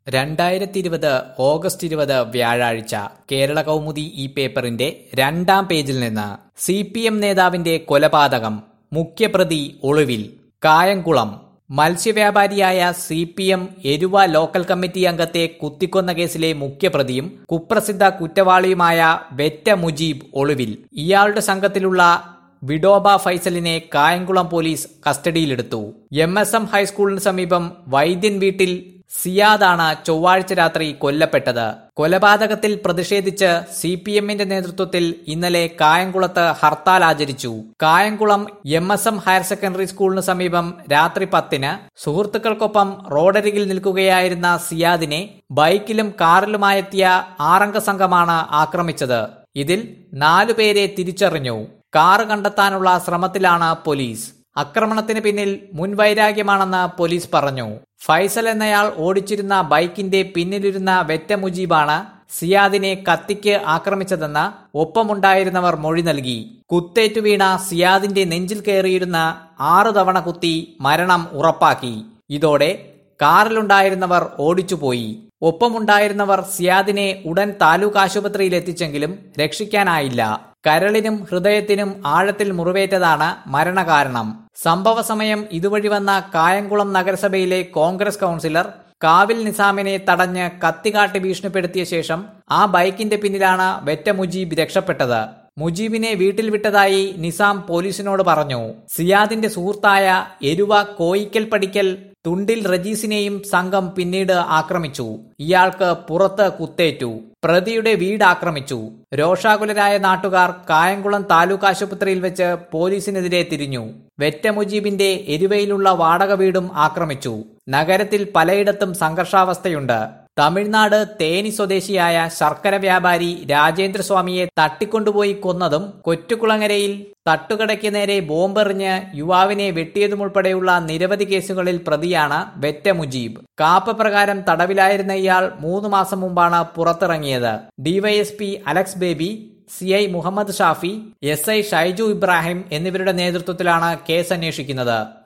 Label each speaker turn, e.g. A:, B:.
A: രണ്ടായിരത്തി ഇരുപത് ഓഗസ്റ്റ് ഇരുപത് വ്യാഴാഴ്ച കേരള കൗമുദി ഈ പേപ്പറിന്റെ രണ്ടാം പേജിൽ നിന്ന് സി പി എം നേതാവിന്റെ കൊലപാതകം മുഖ്യപ്രതി ഒളിവിൽ കായംകുളം മത്സ്യവ്യാപാരിയായ C P M Eruva local committee അംഗത്തെ കുത്തിക്കൊന്ന കേസിലെ മുഖ്യപ്രതിയും കുപ്രസിദ്ധ കുറ്റവാളിയുമായ വെറ്റ മുജീബ് ഒളിവിൽ ഇയാളുടെ സംഘത്തിലുള്ള വിഡോബ ഫൈസലിനെ കായംകുളം പോലീസ് കസ്റ്റഡിയിലെടുത്തു എം എസ് എം ഹൈസ്കൂളിന് സമീപം വൈദ്യൻ വീട്ടിൽ സിയാദാണ് ചൊവ്വാഴ്ച രാത്രി കൊല്ലപ്പെട്ടത് കൊലപാതകത്തിൽ പ്രതിഷേധിച്ച് സി പി എമ്മിന്റെ നേതൃത്വത്തിൽ ഇന്നലെ കായംകുളത്ത് ഹർത്താൽ ആചരിച്ചു Kayamkulam M S M higher secondary സ്കൂളിന് സമീപം രാത്രി പത്തിന് സുഹൃത്തുക്കൾക്കൊപ്പം റോഡരികിൽ നിൽക്കുകയായിരുന്ന സിയാദിനെ ബൈക്കിലും കാറിലുമായെത്തിയ ആറംഗ സംഘമാണ് ആക്രമിച്ചത് ഇതിൽ നാലുപേരെ തിരിച്ചറിഞ്ഞു കാറ് കണ്ടെത്താനുള്ള ശ്രമത്തിലാണ് പോലീസ് ആക്രമണത്തിന് പിന്നിൽ മുൻവൈരാഗ്യമാണെന്ന് പോലീസ് പറഞ്ഞു ഫൈസൽ എന്നയാൾ ഓടിച്ചിരുന്ന ബൈക്കിന്റെ പിന്നിലിരുന്ന വെറ്റ മുജീബാണ് സിയാദിനെ കത്തിക്ക് ആക്രമിച്ചതെന്ന് ഒപ്പമുണ്ടായിരുന്നവർ മൊഴി നൽകി കുത്തേറ്റു വീണ സിയാദിന്റെ നെഞ്ചിൽ കയറിയിരുന്ന ആറു തവണ കുത്തി മരണം ഉറപ്പാക്കി ഇതോടെ കാറിലുണ്ടായിരുന്നവർ ഓടിച്ചുപോയി ഒപ്പമുണ്ടായിരുന്നവർ സിയാദിനെ ഉടൻ താലൂക്ക് ആശുപത്രിയിൽ എത്തിച്ചെങ്കിലും രക്ഷിക്കാനായില്ല കരളിനും ഹൃദയത്തിനും ആഴത്തിൽ മുറിവേറ്റതാണ് മരണകാരണം സംഭവ സമയം ഇതുവഴി വന്ന കായംകുളം നഗരസഭയിലെ കോൺഗ്രസ് കൗൺസിലർ കാവിൽ നിസാമിനെ തടഞ്ഞ് കത്തികാട്ടി ഭീഷണിപ്പെടുത്തിയ ശേഷം ആ ബൈക്കിന്റെ പിന്നിലാണ് വെറ്റ മുജീബ് രക്ഷപ്പെട്ടത് മുജീബിനെ വീട്ടിൽ വിട്ടതായി നിസാം പോലീസിനോട് പറഞ്ഞു സിയാദിന്റെ സുഹൃത്തായ എരുവ കോയിക്കൽ പടിക്കൽ തുണ്ടിൽ റജീസിനെയും സംഘം പിന്നീട് ആക്രമിച്ചു ഇയാൾക്ക് പുറത്ത് കുത്തേറ്റു പ്രതിയുടെ വീട് ആക്രമിച്ചു രോഷാകുലരായ നാട്ടുകാർ കായംകുളം താലൂക്ക് ആശുപത്രിയിൽ വെച്ച് പോലീസിനെതിരെ തിരിഞ്ഞു വെറ്റ മുജീബിന്റെ എരുവയിലുള്ള വാടക വീടും ആക്രമിച്ചു നഗരത്തിൽ പലയിടത്തും സംഘർഷാവസ്ഥയുണ്ട് തമിഴ്നാട് തേനി സ്വദേശിയായ ശർക്കര വ്യാപാരി രാജേന്ദ്രസ്വാമിയെ തട്ടിക്കൊണ്ടുപോയി കൊന്നതും കൊറ്റുകുളങ്ങരയിൽ തട്ടുകടയ്ക്ക് നേരെ ബോംബെറിഞ്ഞ് യുവാവിനെ വെട്ടിയതുമുൾപ്പെടെയുള്ള നിരവധി കേസുകളിൽ പ്രതിയാണ് വെറ്റ മുജീബ് കാപ്പ പ്രകാരം തടവിലായിരുന്ന ഇയാൾ മൂന്ന് മാസം മുമ്പാണ് പുറത്തിറങ്ങിയത് DYSP Alex Baby C I Muhammad Shafi S I Shaiju Ibrahim എന്നിവരുടെ നേതൃത്വത്തിലാണ് കേസ് അന്വേഷിക്കുന്നത്